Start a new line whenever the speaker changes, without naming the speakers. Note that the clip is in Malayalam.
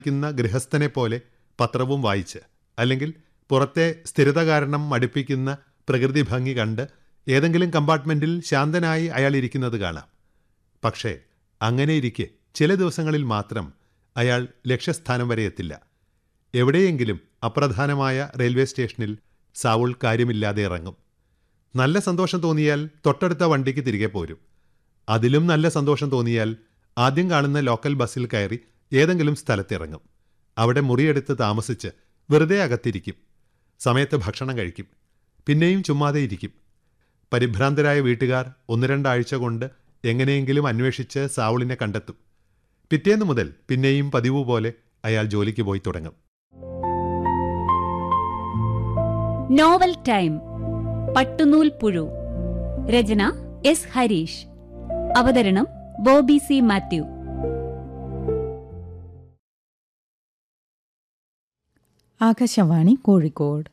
ക്കുന്ന ഗൃഹസ്ഥനെ പോലെ പത്രവും വായിച്ച് അല്ലെങ്കിൽ പുറത്തെ സ്ഥിരത കാരണം മടുപ്പിക്കുന്ന പ്രകൃതി ഭംഗി കണ്ട് ഏതെങ്കിലും കമ്പാർട്ട്മെന്റിൽ ശാന്തനായി അയാൾ ഇരിക്കുന്നത് കാണാം പക്ഷേ അങ്ങനെ ഇരിക്കെ ചില ദിവസങ്ങളിൽ മാത്രം അയാൾ ലക്ഷ്യസ്ഥാനം വരെ എത്തില്ല എവിടെയെങ്കിലും അപ്രധാനമായ റെയിൽവേ സ്റ്റേഷനിൽ സാവുൾ കാര്യമില്ലാതെ ഇറങ്ങും നല്ല സന്തോഷം തോന്നിയാൽ തൊട്ടടുത്ത വണ്ടിക്ക് തിരികെ പോരും അതിലും നല്ല സന്തോഷം തോന്നിയാൽ ആദ്യം കാണുന്ന ലോക്കൽ ബസ്സിൽ കയറി ഏതെങ്കിലും സ്ഥലത്തിറങ്ങും അവിടെ മുറിയെടുത്ത് താമസിച്ച് വെറുതെ അകത്തിരിക്കും സമയത്ത് ഭക്ഷണം കഴിക്കും പിന്നെയും ചുമ്മാതെ ഇരിക്കും പരിഭ്രാന്തരായ വീട്ടുകാർ ഒന്ന് രണ്ടാഴ്ച കൊണ്ട് എങ്ങനെയെങ്കിലും അന്വേഷിച്ച് സാവുളിനെ കണ്ടെത്തും പിറ്റേന്ന് മുതൽ പിന്നെയും പതിവ് പോലെ അയാൾ ജോലിക്ക് പോയി തുടങ്ങും
നോവൽ ടൈം പട്ടുനൂൽ പുഴു രചന എസ് ഹരീഷ് അവതരണം ബോബി സി മാത്യു
ആകാശവാണി കോഴിക്കോട്